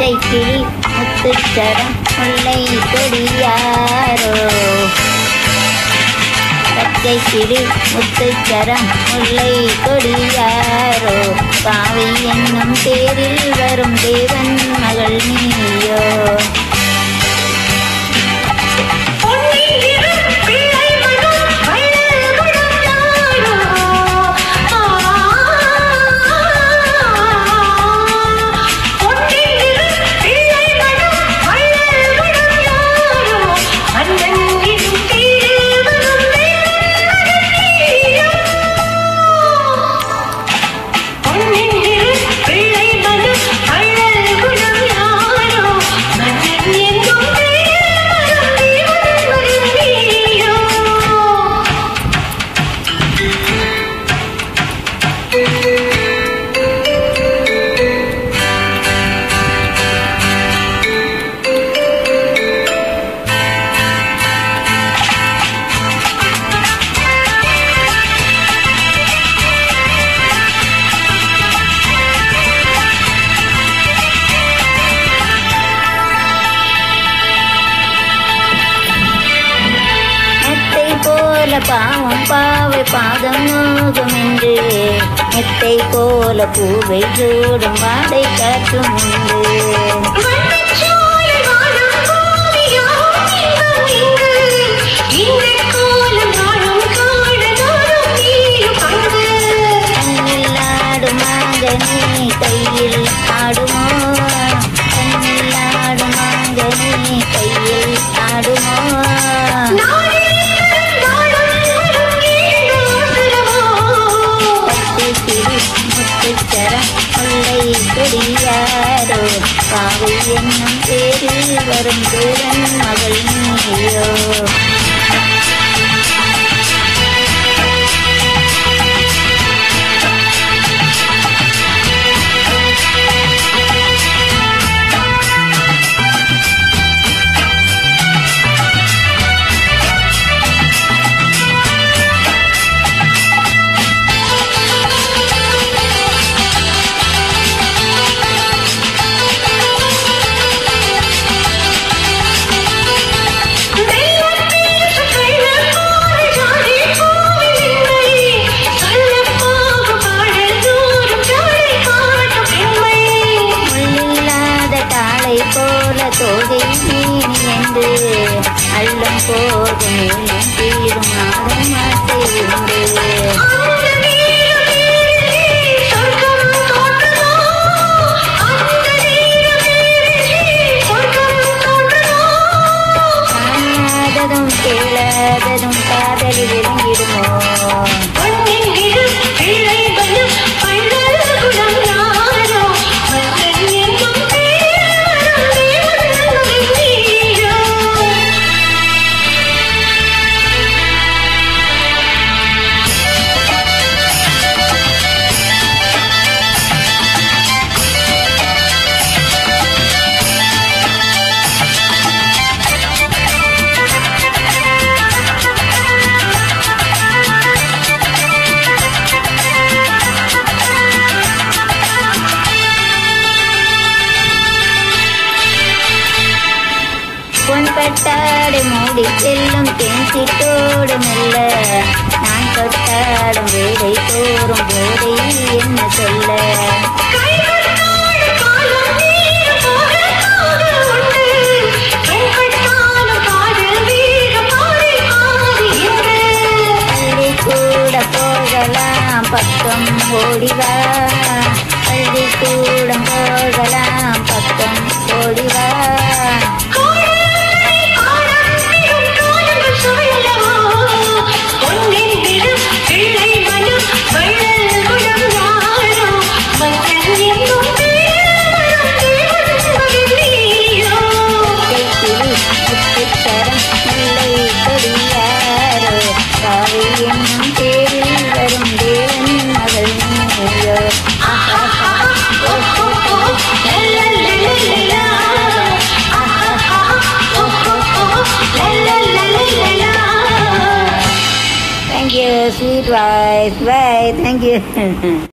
பச்சை கிளி முத்துச்சரம் முல்லை கொடியாரோ பச்சை கிளி முத்துச்சரம் முல்லை கொடியாரோ பாவை என்னும் தேரில் வரும் தேவன் மகள் நீயோ மெத்தை போல பாவம் பாவை பாதம் நோகும் என்று மெத்தை போல பூவை சூடும் வாடை காற்றும் உண்டு கண்ணில் ஆடும் மாங்கனி கையில் ஆடுமோ கண்ணில் ஆடும் மாங்கனி கையில் ஆடுமோ பச்சை கிளி முத்துச்சரம் முல்லை கொடியாரோ பாவை என்னும் பேரில் வரும் தேவன் மகள் நீயோ முள்ளில்லாத காளை போல தோகை மீனி என்று அள்ளும் போது மேலும் கீழும் நாடும் ஆசை உண்டு காணாததும் கேளாததும் காதலில் விளங்கிடுமோ பொன்பட்டாடு மூடி செல்லும் தென்சிட்டோடு மெல்ல நான் தொட்டாடும் வேடை தோறும் வேடை என்ன சொல்ல பள்ளி கூட போகலாம் பக்கம் ஓடிவா பள்ளி கூட போகலாம் பக்கம் ஓடிவா கிளி முத்துச்சரம் முல்லை கொடியாரோ காவி என்னும் பேரில் வரும் தேவன் மகள் நீயோ ஆஹா Thank you, sweet wife. Bye. Thank you.